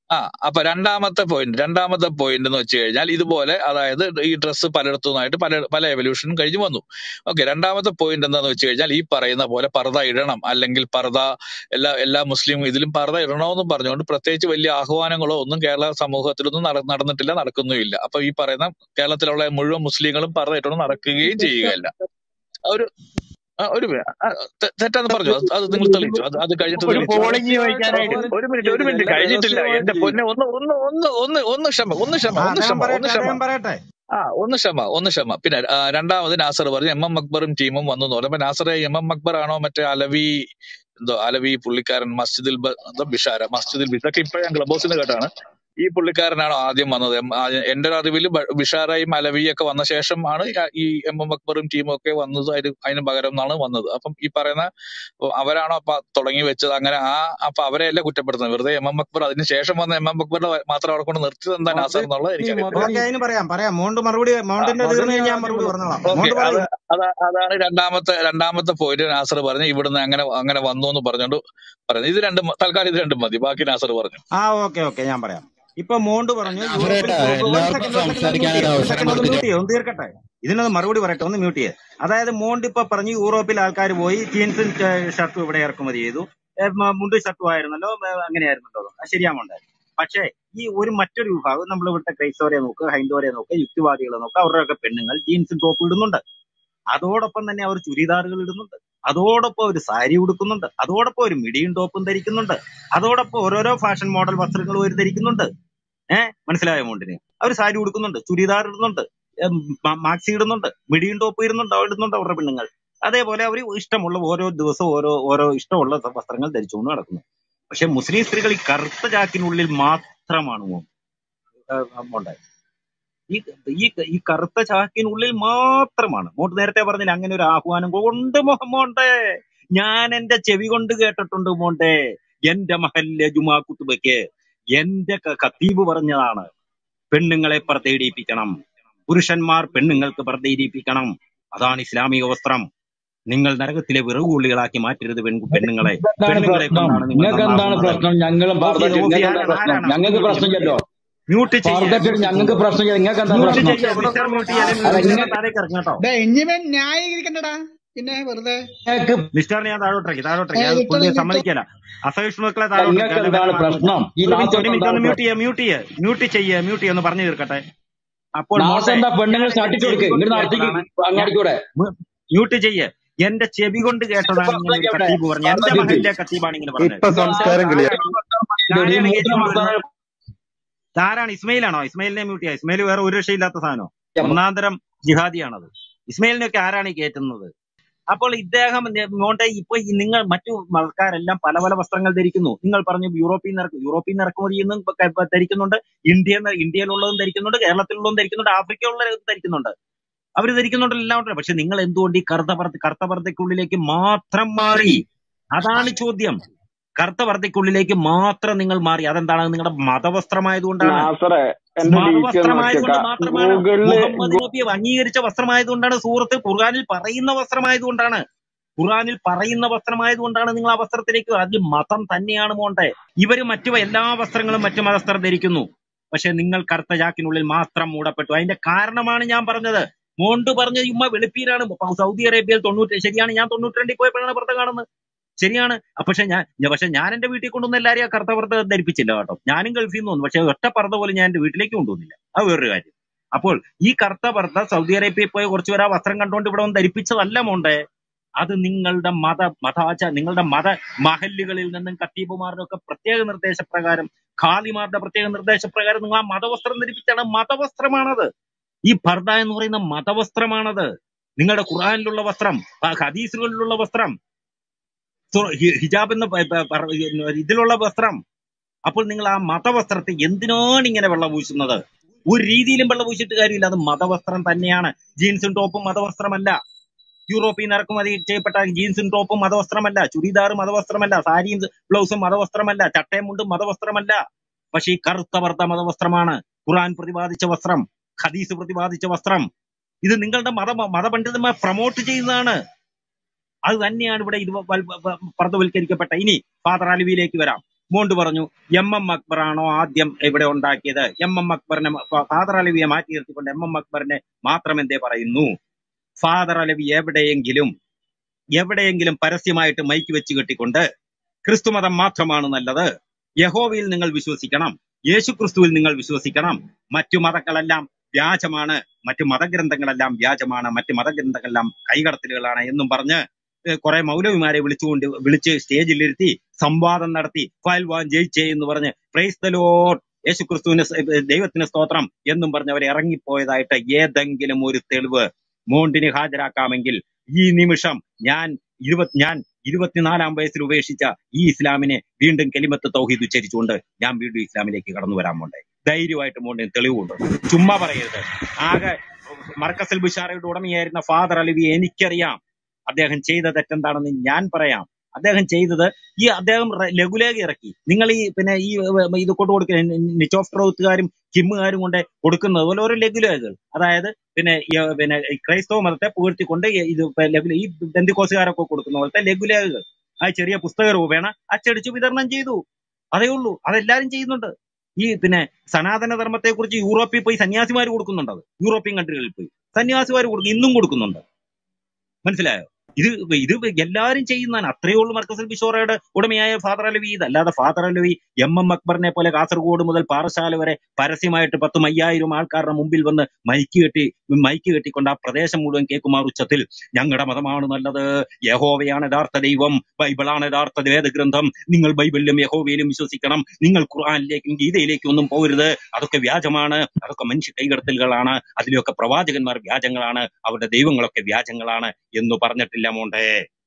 ആ അപ്പൊ രണ്ടാമത്തെ പോയിന്റ് രണ്ടാമത്തെ പോയിന്റ് എന്ന് വെച്ച് കഴിഞ്ഞാൽ ഇതുപോലെ അതായത് ഈ ഡ്രസ്സ് പലയിടത്തു നിന്നായിട്ട് പല പല എവല്യൂഷനും കഴിഞ്ഞു വന്നു ഓക്കെ രണ്ടാമത്തെ പോയിന്റ് എന്താന്ന് വെച്ച് കഴിഞ്ഞാൽ ഈ പറയുന്ന പോലെ പർദ്ദ ഇടണം അല്ലെങ്കിൽ പർദ്ദ എല്ലാ എല്ലാ മുസ്ലിം ഇതിലും പർദ്ദ ഇടണമെന്നും പറഞ്ഞുകൊണ്ട് പ്രത്യേകിച്ച് വലിയ ആഹ്വാനങ്ങളോ ഒന്നും കേരള സമൂഹത്തിലൊന്നും നട നടന്നിട്ടില്ല നടക്കുന്നുമില്ല അപ്പൊ ഈ പറയുന്ന കേരളത്തിലുള്ള മുഴുവൻ മുസ്ലിങ്ങളും പർദ്ദ ഇട്ടുകൊണ്ട് നടക്കുകയും ചെയ്യുകയല്ല ഒരു ആ, ഒരു മി- ആ, തെ- തെറ്റാന്ന് പറഞ്ഞു അത് അത് നിങ്ങൾ തെളിയിച്ചു അത് അത് കഴിഞ്ഞിട്ട് ഒരു തെളിയിച്ചു പോളിംഗ് ചോദിക്കാനായിട്ട് ഒരു മിനിറ്റ് ഒരു മിനിറ്റ് കഴിഞ്ഞിട്ടില്ല എന്റെ പൊന്നെ ഒന്ന് ഒന്ന് ഒന്ന് ഒന്ന് ഒന്ന് ക്ഷമ ഒന്ന് ക്ഷമ ആ ഒന്ന് അദ്ദേഹം ക്ഷമ ഒന്ന് പറയട്ടെ ക്ഷമ അദ്ദേഹം പറയട്ടെ ആ ഒന്ന് ക്ഷമ ഒന്ന് ക്ഷമ പിന്നെ ആ, രണ്ടാമത് നാസർ പറഞ്ഞു എം എം അക്ബറും ടീമും വന്നു എന്ന് പറഞ്ഞു അപ്പൊ നാസറെ എം എം അക്ബർ ആണോ മറ്റേ അലവി എന്തോ അലവി പുള്ളിക്കാരൻ മസ്ജിദിൽ ബ- എന്തോ ബിഷാര മസ്ജിദിൽ ബിഷ ഒക്കെ ഇപ്പോഴും ഞാൻ ക്ലബ് ഹൗസിൽ നിന്ന് കേട്ടാണ് ഈ പുള്ളിക്കാരനാണോ ആദ്യം വന്നത് എം- ആ, എന്റെ ഒരു അറിവിൽ ബ- ബിഷാറയും അലവിയും ഒക്കെ വന്ന ശേഷമാണ് ഈ- ഈ എം എം അക്ബറും ടീമും ഒക്കെ വന്നത് അതിന് അതിന് പകരം നിന്നാണ് വന്നത് അപ്പം ഈ പറയുന്ന ഓ, അവരാണോ അപ്പൊ തുടങ്ങി വെച്ചത് അങ്ങനെ ആ അപ്പൊ അവരെയല്ല കുറ്റപ്പെടുത്തുന്നത് വെറുതെ എം എം അക്ബർ അതിന് ശേഷം വന്ന എം എം അക്ബറിനെ മാത്രം അവിടെ കൊണ്ട് നിർത്തിയത് എന്താ നാസർ എന്നുള്ളത് എനിക്കറിയത്തില്ല ഓക്കെ അതിന് പറയാം പറയാം മോണ്ട് മറുപടി ആ മോണ്ടിന്റെ തീർന്നു കഴിഞ്ഞാൽ ഞാൻ മറുപടി പറഞ്ഞോളാം ഓക്കെ മോണ്ട് അത് പറയൂ അതാ അതാണ് രണ്ടാമത്തെ രണ്ടാമത്തെ പോയിന്റ് നാസർ പറഞ്ഞു ഇവിടുന്ന് അങ്ങനെ അങ്ങനെ വന്നു എന്ന് പറഞ്ഞോണ്ട് പറഞ്ഞു ഇത് രണ്ടും മ- തൽക്കാലം ഇത് രണ്ടും മതി ബാക്കി നാസർ പറഞ്ഞു ആ ഓക്കെ ഓക്കെ ഞാൻ പറയാം ഇപ്പൊ മോണ്ട് പറഞ്ഞു യൂറോപ്പിൽ അവരേട്ടാ പോ- ഒരു എല്ലാവർക്കും സെക്കൻഡ് ഒരു സെക്കൻഡ് ഒന്ന് മ്യൂട്ട് സംസാരിക്കാനൊരു ചെയ്യേ ഒരു അവസരം സെക്കൻഡ് ഒന്ന് കൊടുത്തിട്ട് മ്യൂട്ട് ചെയ്യേ ഒന്ന് തീർക്കട്ടെ ഇതിനൊന്ന് മറുപടി പറയട്ടെ ഒന്ന് മ്യൂട്ട് ചെയ്യേ അതായത് മോണ്ട് ഇപ്പൊ പറഞ്ഞു യൂറോപ്പിൽ ആൾക്കാർ പോയി ജീൻസും ഷർട്ടും ഇവിടെ ഇറക്കുമതി ചെയ്തു ഏ, മ- മുണ്ടും ഷർട്ടും ആയിരുന്നല്ലോ ഏ, അങ്ങനെയായിരുന്നല്ലോ അത് ശരിയാമുണ്ട് പക്ഷേ ഈ ഒരു മറ്റൊരു വിഭാഗം നമ്മൾ ഇവിടുത്തെ ക്രൈസ്തവരെ നോക്കുക ഹൈന്ദവരെ നോക്കുക യുക്തിവാദികളെ നോക്കുക അവരുടെയൊക്കെ പെണ്ണുങ്ങൾ ജീൻസും ടോപ്പും ഇടുന്നുണ്ട് അതോടൊപ്പം തന്നെ അവർ ചുരിദാറുകൾ ഇടുന്നുണ്ട് അതോടൊപ്പം ഒരു സാരി ഉടുക്കുന്നുണ്ട് അതോടൊപ്പം ഒരു മിഡിയും ടോപ്പും ധരിക്കുന്നുണ്ട് അതോടൊപ്പം ഓരോരോ ഫാഷൻ മോഡൽ വസ്ത്രങ്ങളും അവർ ധരിക്കുന്നുണ്ട് ഏഹ് മനസ്സിലായോ മോണ്ടിന് അവർ സാരി ഉടുക്കുന്നുണ്ട് ചുരിദാർ ഇടുന്നുണ്ട് ഏം, മ- മാക്സി ഇടുന്നുണ്ട് മിഡിയും ടോപ്പ് ഇടുന്നുണ്ട് ഇടുന്നുണ്ട് അവരുടെ പെണ്ണുങ്ങൾ അതേപോലെ അവർ ഇഷ്ടമുള്ള ഓരോ ദിവസവും ഓരോ ഓരോ ഇഷ്ടമുള്ള വസ്ത്രങ്ങൾ ധരിച്ചുകൊണ്ട് നടക്കുന്നു പക്ഷെ മുസ്ലിം സ്ത്രീകൾ ഈ കറുത്ത ചാക്കിനുള്ളിൽ മാത്രമാണ് മോ- ഏഹ് മോണ്ടായത് ഈ ഈ ഈ കറുത്ത ചാക്കിനുള്ളിൽ മാത്രമാണ് മോട്ട് നേരത്തെ പറഞ്ഞില്ല അങ്ങനെ ഒരു ആഹ്വാനം കൊണ്ട് മോണ്ടേ ഞാൻ എന്റെ ചെവി കൊണ്ട് കേട്ടിട്ടുണ്ട് മോണ്ടേ എന്റെ മഹല്ലെ ജുമാ കുത്തുബയ്ക്ക് എന്റെ ക- ഖത്തീബ് പറഞ്ഞതാണ് പെണ്ണുങ്ങളെ പർദ്ദയിടിപ്പിക്കണം പുരുഷന്മാർ പെണ്ണുങ്ങൾക്ക് പർദ്ദയിടിപ്പിക്കണം അതാണ് ഇസ്ലാമിക വസ്ത്രം നിങ്ങൾ നരകത്തിലെ വിറകുള്ളികളാക്കി മാറ്റരുത് പെൺ പെണ്ണുങ്ങളെ എന്താണ് പെണ്ണുങ്ങളെ പ്രശ്നം കൊണ്ടാണ് നിങ്ങൾ നിങ്ങൾക്ക് എന്താണ് നന്നാകുന്നത് പ്രശ്നം ഞങ്ങളും ഓഫി പറഞ്ഞിട്ട് ഓഫി നിങ്ങൾക്ക് എന്താ ആരാണ് പ്രശ്നം ആരാണ് ഞങ്ങൾക്ക് മ്യൂട്ട് പ്രശ്നം ചെയ്യ ചെല്ലോ മ്യൂട്ട് ചെയ്യ പറഞ്ഞിട്ട് മ്യൂട്ട് ഞങ്ങൾക്ക് ചെയ്യ പ്രശ്നം ചെയ്യ നിങ്ങൾക്ക് എന്താ മ്യൂട്ട് പ്രശ്നം ചെയ്യ മിസ്റ്റർ മ്യൂട്ട് ചെയ്യാൻ അല്ല മിസ്റ്റർ നിങ്ങൾക്ക് താഴേക്ക് ഇറങ്ങി കേട്ടോ ഡേ ഇനിമേ ന്യായീകരിക്കണ്ടടാ പിന്നെ വെറുതെ നിങ്ങൾക്ക് മിസ്റ്ററിനെ ഞാൻ താഴോട്ടിറക്കി ഏ, താഴോട്ടിറക്കി അത് കിട്ടണം പുള്ളി കിട്ടും സമ്മതിക്കല അസഹിഷ്ണുക്കളെ താഴോട്ടിറക്കി നിങ്ങൾക്ക് അല്ലെ വേറെ എന്താണ് മാർഗമില്ല പ്രശ്നം ഈ ഒരു മിനിറ്റ് നാസർക്ക് ഒരു മിനിറ്റ് എന്താണ് ഒന്ന് മ്യൂട്ട് പ്രശ്നം ചെയ്യ മ്യൂട്ട് ചെയ്യ മ്യൂട്ട് ചെയ്യ മ്യൂട്ട് ചെയ്യ ഒന്ന് പറഞ്ഞു തീർക്കട്ടെ അപ്പോൾ നാസ മോണ്ടെ എന്താ ഞാൻ പെണ്ണുങ്ങൾ എന്റെ ഷർട്ടിട്ട് ചെവി കൊടുക്ക് കൊണ്ട് ഇങ്ങോട്ട് നടത്തിക്ക് കേട്ടതാണ് ഞാൻ അങ്ങാടിക്കൂടെ മ്യൂട്ട് ചെയ്യ എന്റെ ചെവി കൊണ്ട് കേട്ടതാണ് ഇങ്ങനെ ഒരു പ്രസംഗിക്കട്ടെ കത്തീബ് പറഞ്ഞു എന്റെ പറഞ്ഞിട്ട് മഹലിലെ കത്തീബാണ് ഇങ്ങനെ പറഞ്ഞത് ഇപ്പൊ ഇത് ആരാ സംസ്കാരം ക്ലിയർ ആരാണ് ഈ ആരാണ് മൂത്രം കയറ്റി കൊണ്ടുവരുന്നത് വർത്താനം ഇതാരാണ് ഇസ്മയിലാണോ ഇസ്മയിലിനെ മ്യൂട്ട് ചെയ്യുക ഇസ്മയിൽ വേറെ ഒരു രക്ഷയില്ലാത്ത സാധനം ഒന്നാന്തരം ജിഹാദിയാണത് ഇസ്മയിലിനൊക്കെ ആരാണ് ഈ കയറ്റുന്നത് അപ്പോൾ ഇദ്ദേഹം നെ- മോണ്ടെ ഇപ്പൊ ഈ നിങ്ങൾ മറ്റു ആൾക്കാരെല്ലാം പല പല വസ്ത്രങ്ങൾ ധരിക്കുന്നു നിങ്ങൾ പറഞ്ഞു യൂറോപ്പിൽ നിന്ന് ഇറക്കും യൂറോപ്പിൽ നിന്ന് ഇറക്കുമതി ചെയ്യുന്നതും ഇപ്പൊ ക- ഇപ്പൊ ധരിക്കുന്നുണ്ട് ഇന്ത്യ ഇന്ത്യയിലുള്ളതും ധരിക്കുന്നുണ്ട് കേരളത്തിലുള്ളതും ധരിക്കുന്നുണ്ട് ആഫ്രിക്കയിലുള്ളതും ധരിക്കുന്നുണ്ട് അവർ ധരിക്കുന്നുണ്ടല്ലോ എല്ലാം ഉണ്ട് പക്ഷെ നിങ്ങൾ എന്തുകൊണ്ട് ഈ കറുത്ത പർദ്ദ കറുത്ത പർദ്ദയ്ക്കുള്ളിലേക്ക് മാത്രം മാറി അതാണ് ചോദ്യം കറുത്ത പർദ്ദയ്ക്കുള്ളിലേക്ക് മാത്രം നിങ്ങൾ മാറി അതെന്താണ് അത് നിങ്ങളുടെ മതവസ്ത്രമായതുകൊണ്ടാണ് നാസറെ എന്റെ ഡീക്ക് മതവസ്ത്രമായതുകൊണ്ട് നോക്കിയേക്ക മാത്രമാണ് ഗൂഗിളില് മുഹമ്മദ് നബി അംഗീകരിച്ച വസ്ത്രമായതുകൊണ്ടാണ് സൂറത്ത് ഖുർആനിൽ പറയുന്ന വസ്ത്രമായതുകൊണ്ടാണ് ഖുർആനിൽ പറയുന്ന വസ്ത്രമായതുകൊണ്ടാണ് നിങ്ങൾ ആ വസ്ത്രത്തിലേക്ക് അതിൽ മതം തന്നെയാണ് മോണ്ടെ ഇവര് മറ്റു എല്ലാ വസ്ത്രങ്ങളും മറ്റു മതസ്ഥർ ധരിക്കുന്നു പക്ഷെ നിങ്ങൾ കറുത്ത ചാക്കിനുള്ളിൽ മാത്രം മൂടപ്പെട്ടു അതിന്റെ കാരണമാണ് ഞാൻ പറഞ്ഞത് മോണ്ട് പറഞ്ഞത് ഉമ്മ വെളുപ്പീരാണ് ഇപ്പൊ സൗദി അറേബ്യയിൽ തൊണ്ണൂറ്റി ശരിയാണ് ഞാൻ തൊണ്ണൂറ്റി രണ്ടിൽ പോയപ്പോഴാണ് പുറത്ത് കാണുന്നത് ശരിയാണ് അ, പക്ഷെ ഞാൻ ഞാൻ- പക്ഷെ ഞാൻ എന്റെ വീട്ടിൽ കൊണ്ടുവന്ന എല്ലാവരെയും ആ കറുത്ത പുറത്ത് ധരിപ്പിച്ചില്ല കേട്ടോ ഞാനും ഗൾഫിൽ നിന്ന് വന്നു പക്ഷെ ഒറ്റ പർദ്ദ പോലും ഞാൻ എന്റെ വീട്ടിലേക്ക് കൊണ്ടുവന്നില്ല അത് വേറൊരു കാര്യം അപ്പോൾ ഈ കറുത്ത പർദ്ദ സൗദി അറേബ്യയിൽ പോയ കുറച്ചു പേര് ആ വസ്ത്രം കണ്ടുകൊണ്ട് ഇവിടെ വന്ന് ധരിപ്പിച്ചതല്ല മോണ്ടെ അത് നിങ്ങളുടെ മത മതാച നിങ്ങളുടെ മത മഹല്ലുകളിൽ നിന്നും കത്തീബുമാരുടെ ഒക്കെ പ്രത്യേക നിർദ്ദേശപ്രകാരം ഖാദിമാരുടെ പ്രത്യേക നിർദ്ദേശപ്രകാരം നിങ്ങൾ ആ മതവസ്ത്രം ധരിപ്പിച്ചാണ് മതവസ്ത്രമാണത് ഈ പർദ്ദ എന്ന് പറയുന്ന മതവസ്ത്രമാണത് നിങ്ങളുടെ ഖുർആനിലുള്ള വസ്ത്രം ആ ഹദീസുകളിലുള്ള വസ്ത്രം സു- ഹി- ഹിജാബ് എന്ന പ- പ- പറ- ഇതിലുള്ള വസ്ത്രം അപ്പോൾ നിങ്ങൾ ആ മതവസ്ത്രത്തെ എന്തിനാണ് ഇങ്ങനെ വെള്ളം പൂശുന്നത് ഒരു രീതിയിലും വെള്ളം പൂശിയിട്ട് കാര്യമില്ല അത് മതവസ്ത്രം തന്നെയാണ് ജീൻസും ടോപ്പും മതവസ്ത്രമല്ല യൂറോപ്പിൽ നിന്ന് ഇറക്കുമതി ചെയ്യപ്പെട്ട ജീൻസും ടോപ്പും മതവസ്ത്രമല്ല ചുരിദാർ മതവസ്ത്രമല്ല സാരിയും ബ്ലൗസും മതവസ്ത്രമല്ല ചട്ടയും മുണ്ടും മതവസ്ത്രമല്ല പക്ഷെ ഈ കറുത്ത വർദ്ധ മതവസ്ത്രമാണ് ഖുർആൻ പ്രതിപാദിച്ച വസ്ത്രം ഖദീസ് പ്രതിപാദിച്ച വസ്ത്രം ഇത് നിങ്ങളുടെ മത മതപണ്ഡിതന്മാർ പ്രൊമോട്ട് ചെയ്യുന്നതാണ് അത് തന്നെയാണ് ഇവിടെ ഇത് വൽ- വ- വ- പർദ്ദവൽക്കരിക്കപ്പെട്ട ഇനി ഫാദർ അലവിയിലേക്ക് വരാം മോണ്ട് പറഞ്ഞു എം എം അക്ബർ ആണോ ആദ്യം ഇവിടെ ഉണ്ടാക്കിയത് എം എം അക്ബറിനെ ഫ- ഫാദർ അലവിയെ മാറ്റി നിർത്തിക്കൊണ്ട് എം എം അക്ബറിനെ മാത്രം എന്തേ പറയുന്നു ഫാദർ അലവി എവിടെയെങ്കിലും എവിടെയെങ്കിലും പരസ്യമായിട്ട് മൈക്ക് വെച്ച് കെട്ടിക്കൊണ്ട് ക്രിസ്തുമതം മാത്രമാണ് നല്ലത് യഹോവയിൽ നിങ്ങൾ വിശ്വസിക്കണം യേശു ക്രിസ്തുവിൽ നിങ്ങൾ വിശ്വസിക്കണം മറ്റു മതങ്ങളെല്ലാം വ്യാജമാണ് മറ്റു മതഗ്രന്ഥങ്ങളെല്ലാം വ്യാജമാണ് മറ്റു മതഗ്രന്ഥങ്ങളെല്ലാം കൈകടത്തലുകളാണ് എന്നും പറഞ്ഞ് ഏഹ് കുറെ മൗലവിമാരെ വിളിച്ചുകൊണ്ട് വിളിച്ച് സ്റ്റേജിലിരുത്തി സംവാദം നടത്തി ഫയൽവാൻ ജയിച്ചേ എന്ന് പറഞ്ഞ് പ്രൈസ് ദ ലോർഡ് യേശു ക്രിസ്തുവിന് ദൈവത്തിന് സ്തോത്രം എന്നും പറഞ്ഞ് അവർ ഇറങ്ങിപ്പോയതായിട്ട് ഏതെങ്കിലും ഒരു തെളിവ് മോണ്ടിന് ഹാജരാക്കാമെങ്കിൽ ഈ നിമിഷം ഞാൻ ഇരുപത് ഞാൻ ഇരുപത്തിനാലാം വയസ്സിൽ ഉപേക്ഷിച്ച ഈ ഇസ്ലാമിനെ വീണ്ടും കെലിമത്ത് തൗഹീദ് ഉച്ചരിച്ചുകൊണ്ട് ഞാൻ വീണ്ടും ഇസ്ലാമിലേക്ക് കടന്നു വരാൻ പോണ്ടേ ധൈര്യമായിട്ട് മോണ്ടിന് തെളിവുണ്ട് ചുമ്മാ പറയരുത് ആകെ മർക്കസൽ ബിഷാറയുടെ ഉടമയായിരുന്ന ഫാദർ അലവി എനിക്കറിയാം അദ്ദേഹം ചെയ്ത തെറ്റെന്താണെന്ന് ഞാൻ പറയാം അദ്ദേഹം ചെയ്തത് ഈ അദ്ദേഹം റെ- ലഘുലേഖ ഇറക്കി നിങ്ങൾ ഈ പിന്നെ ഈ ഏർ, ഇത് കൊണ്ട് കൊടുക്കുന്ന നിച്ചോഫ്ട്രോത്തുകാരും കിമ്മുകാരും കൊണ്ട് കൊടുക്കുന്നത് പോലെ ഓരോ ലഘുലേഖകൾ അതായത് പിന്നെ ഈ, ഏർ, പിന്നെ ഈ ക്രൈസ്തവ മതത്തെ പുകഴ്ത്തിക്കൊണ്ട് ഈ ഇത് ഇപ്പൊ ലഘു ഈ ബന്ധുക്കോസുകാരൊക്കെ കൊടുക്കുന്ന പോലത്തെ ലഘുലേഖകൾ ആ ചെറിയ പുസ്തക രൂപേണ അച്ചടിച്ച് വിതരണം ചെയ്തു അതേ ഉള്ളൂ അതെല്ലാരും ചെയ്യുന്നുണ്ട് ഈ പിന്നെ സനാതന ധർമ്മത്തെ കുറിച്ച് യൂറോപ്പിൽ പോയി സന്യാസിമാർ കൊടുക്കുന്നുണ്ട് അത് യൂറോപ്യൻ കൺട്രികളിൽ പോയി സന്യാസിമാർ കൊടുക്കും ഇന്നും കൊടുക്കുന്നുണ്ട് മനസ്സിലായോ ഇത് ഇത് എല്ലാരും ചെയ്യുന്നതാണ് അത്രയേ ഉള്ളൂ മർക്കസൽ ബിഷോറയുടെ ഉടമയായ ഫാദർ അലവി ഇത് അല്ലാതെ ഫാദർ അലവി എം എം അക്ബറിനെ പോലെ കാസർഗോഡ് മുതൽ പാറശാല വരെ പരസ്യമായിട്ട് പത്തും അയ്യായിരം ആൾക്കാരുടെ മുമ്പിൽ വന്ന് മൈക്ക് കെട്ടി മൈക്ക് കെട്ടിക്കൊണ്ട് ആ പ്രദേശം മുഴുവൻ കേൾക്കുമാർ ഉച്ചത്തിൽ ഞങ്ങളുടെ മതമാണ് നല്ലത് യഹോവയാണ് യഥാർത്ഥ ദൈവം ബൈബിളാണ് യഥാർത്ഥ വേദഗ്രന്ഥം നിങ്ങൾ ബൈബിളിലും യഹോവയിലും വിശ്വസിക്കണം നിങ്ങൾ ഖുർആാനിലേക്കും ഗീതയിലേക്കും ഒന്നും പോകരുത് അതൊക്കെ വ്യാജമാണ് അതൊക്കെ മനുഷ്യ കൈകടത്തലുകളാണ് അതിലൊക്കെ പ്രവാചകന്മാർ വ്യാജങ്ങളാണ് അവരുടെ ദൈവങ്ങളൊക്കെ വ്യാജങ്ങളാണ് എന്ന് പറഞ്ഞിട്ടില്ല മോണ്ടെ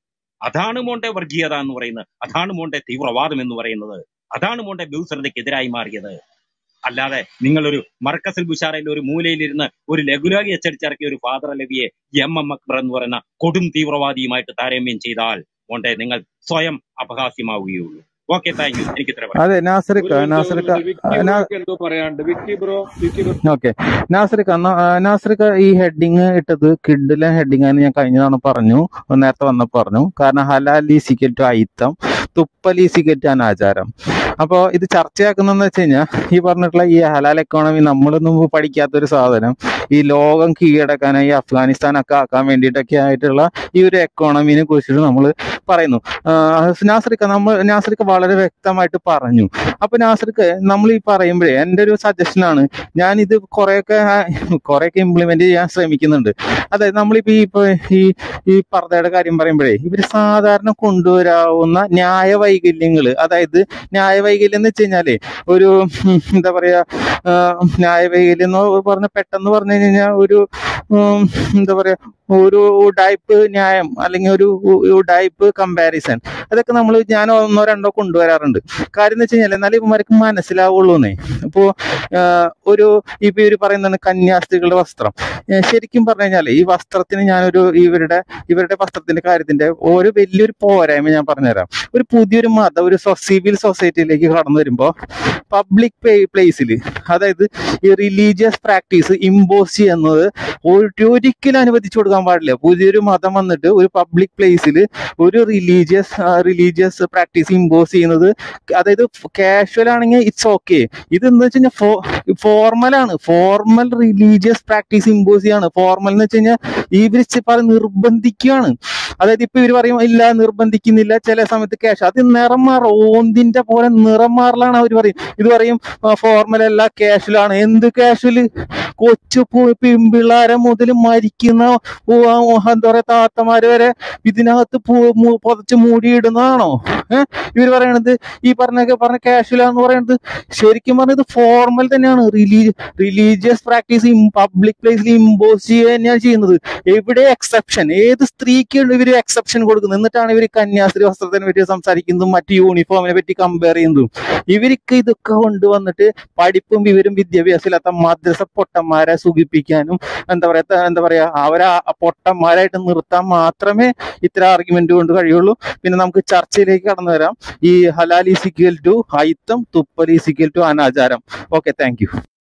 അതാണ് മോണ്ടെ വർഗീയത എന്ന് പറയുന്നത് അതാണ് മോണ്ടെ തീവ്രവാദം എന്ന് പറയുന്നത് അതാണ് മോണ്ടെ ബഹുസ്വരതയ്ക്കെതിരായി മാറിയത് അല്ലാതെ നിങ്ങളൊരു മർക്കസിൽ ബുഷാറയിൽ ഒരു മൂലയിലിരുന്ന് ഒരു ലഘുലേഖ അച്ചടിച്ചിറക്കിയ ഒരു ഫാദർ അലവിയെ എം എം അക്ബർ എന്ന് പറയുന്ന കൊടും തീവ്രവാദിയുമായിട്ട് താരതമ്യം ചെയ്താൽ മോണ്ടെ നിങ്ങൾ സ്വയം അപഹാസ്യമാവുകയുള്ളൂ ഓക്കെ താങ്ക് യു എനിക്ക് ഇത്ര പറയാം അതെ ഒരു നാസറിക്ക മിനിറ്റ് ഒരു നാസറിക്ക മിനിറ്റ് വിക്കി ബ്രോക്ക് എന്തോ പറയാനുണ്ട് Vicky bro Vicky bro okay നാസറിക്ക ന- ആ, നാസറിക്ക ഈ ഹെഡിങ് ഇട്ടത് കിഡിലെ ഹെഡിങ് ആണെന്ന് ഞാൻ കഴിഞ്ഞ തവണ പറഞ്ഞു നേരത്തെ വന്നപ്പോ പറഞ്ഞു കാരണം ഹലാലി സിക്കറ്റ് അയിത്തം തുപ്പലി സിക്കറ്റ് അനാചാരം അപ്പോൾ ഇത് ചർച്ചയാക്കുന്നതെന്ന് വെച്ച് കഴിഞ്ഞാൽ ഈ പറഞ്ഞിട്ടുള്ള ഈ ഹലാൽ എക്കോണമി നമ്മളൊന്നും പഠിക്കാത്തൊരു സാധനം ഈ ലോകം കീഴടക്കാനായി അഫ്ഗാനിസ്ഥാനൊക്കെ ആക്കാൻ വേണ്ടിയിട്ടൊക്കെ ആയിട്ടുള്ള ഈ ഒരു എക്കോണമിനെ കുറിച്ചിട്ട് നമ്മൾ പറയുന്നു ആഹ് നാസറിക്ക നമ്മൾ നാസറിക്ക വളരെ വ്യക്തമായിട്ട് പറഞ്ഞു അപ്പൊ നാസറിക്ക് നമ്മൾ ഈ പറയുമ്പോഴേ എൻ്റെ ഒരു സജഷൻ ആണ് ഞാൻ ഇത് കുറെയൊക്കെ കുറെയൊക്കെ ഇംപ്ലിമെന്റ് ചെയ്യാൻ ശ്രമിക്കുന്നുണ്ട് അതായത് നമ്മളിപ്പോ ഈ ഇപ്പൊ ഈ ഈ പർദ്ദയുടെ കാര്യം പറയുമ്പോഴേ ഇവര് സാധാരണ കൊണ്ടുവരാവുന്ന ന്യായ വൈകല്യങ്ങൾ അതായത് ന്യായ വൈകല്യം എന്ന് വെച്ച് കഴിഞ്ഞാലേ ഒരു ഉം, എന്താ പറയാ ആ, ന്യായ വൈകല്യം എന്ന് പറഞ്ഞ പെട്ടെന്ന് പറഞ്ഞു കഴിഞ്ഞാൽ ഒരു ഉം, എന്താ പറയാ ഒരു ഉഡായിപ്പ് ന്യായം അല്ലെങ്കിൽ ഒരു ഉ- ഉഡായിപ്പ് കമ്പാരിസൺ അതൊക്കെ നമ്മൾ ഞാൻ ഒന്നോ രണ്ടോ കൊണ്ടുവരാറുണ്ട് കാര്യം എന്ന് വെച്ച് കഴിഞ്ഞാൽ എന്നാലും ഇവന്മാർക്ക് മനസ്സിലാവുള്ളൂന്നേ ഇപ്പോ ആഹ് ഒരു ഇപ്പൊ ഇവര് പറയുന്നതാണ് കന്യാസ്ത്രീകളുടെ വസ്ത്രം ഏഹ് ശരിക്കും പറഞ്ഞു കഴിഞ്ഞാല് ഈ വസ്ത്രത്തിന് ഞാനൊരു ഇവരുടെ ഇവരുടെ വസ്ത്രത്തിന്റെ കാര്യത്തിന്റെ ഒരു വലിയൊരു പോരായ്മ ഞാൻ പറഞ്ഞുതരാം ഒരു പുതിയൊരു മതം ഒരു സിവിൽ സൊസൈറ്റിയിലേക്ക് കടന്നു വരുമ്പോ പബ്ലിക് പ്ലേസിൽ അതായത് ഈ റിലീജിയസ് പ്രാക്ടീസ് ഇമ്പോസ് ചെയ്യുന്നത് ഒരു- ഒരിക്കലും അനുവദിച്ചു കൊടുക്കാൻ പാടില്ല പുതിയൊരു മതം വന്നിട്ട് ഒരു പബ്ലിക് പ്ലേസിൽ ഒരു റിലീജിയസ് റിലീജിയസ് പ്രാക്ടീസ് ഇമ്പോസ് ചെയ്യുന്നത് അതായത് കാഷ്വൽ ആണെങ്കിൽ ഇറ്റ്സ് ഓക്കെ ഇത് എന്താ വെച്ച് കഴിഞ്ഞാൽ ഫോർമൽ ആണ് ഫോർമൽ റിലീജിയസ് പ്രാക്ടീസ് ഇമ്പോസ് ചെയ്യാണ് ഫോർമൽ എന്ന് വെച്ച് കഴിഞ്ഞാൽ ഇവര് ചെ- പറ നിർബന്ധിക്കുകയാണ് അതായത് ഇപ്പൊ ഇവര് പറയും ഇല്ല നിർബന്ധിക്കുന്നില്ല ചില സമയത്ത് ക്യാഷ് അത് നിറം മാറും ഓന്തിന്റെ പോലെ നിറം മാറലാണ് അവർ പറയും ഇത് പറയും ഫോർമൽ അല്ല casual ആണ് എന്ത് കാഷ്വല് കൊച്ചു പു- പിമ്പിള്ളാരെ മുതൽ മരിക്കുന്ന ഉ- ആ എന്താ പറയാ താത്തമാര് വരെ ഇതിനകത്ത് പു- മു- പുതച്ച് മൂടിയിടുന്നതാണോ ഏഹ് ഇവര് പറയണത് ഈ പറഞ്ഞൊക്കെ പറഞ്ഞ കാഷ്വൽ എന്ന് പറയുന്നത് ശരിക്കും പറഞ്ഞത് ഫോർമൽ തന്നെയാണ് റിലീ റിലീജിയസ് പ്രാക്ടീസ് പബ്ലിക് പ്ലേസിൽ ഇമ്പോസ് ചെയ്യുക തന്നെയാണ് ചെയ്യുന്നത് എവിടെ എക്സെപ്ഷൻ ഏത് സ്ത്രീക്കാണ് ഇവര് എക്സെപ്ഷൻ കൊടുക്കുന്നത് എന്നിട്ടാണ് ഇവർ കന്യാസ്ത്രീ വസ്ത്രത്തിനെ പറ്റി സംസാരിക്കുന്നതും മറ്റു യൂണിഫോമിനെ പറ്റി കമ്പയർ ചെയ്യുന്നതും ഇവർക്ക് ഇതൊക്കെ കൊണ്ടുവന്നിട്ട് പഠിപ്പും വിവരം വിദ്യാഭ്യാസം ഇല്ലാത്ത മദ്രസ പൊട്ടന്മാരെ സുഖിപ്പിക്കാനും എന്താ പറയാ ത- എന്താ പറയാ അവരെ ആ പൊട്ടന്മാരായിട്ട് നിർത്താൻ മാത്രമേ ഇത്തരം ആർഗ്യുമെന്റ് കൊണ്ട് കഴിയുള്ളൂ പിന്നെ നമുക്ക് ചർച്ചയിലേക്ക് കടന്നു വരാം ഈ ഹലാൽ ഈസിക്കൽ ടു ഹൈത്തം തുപ്പൽ ഈസിക്കൽ ടു അനാചാരം ഓക്കെ താങ്ക് യു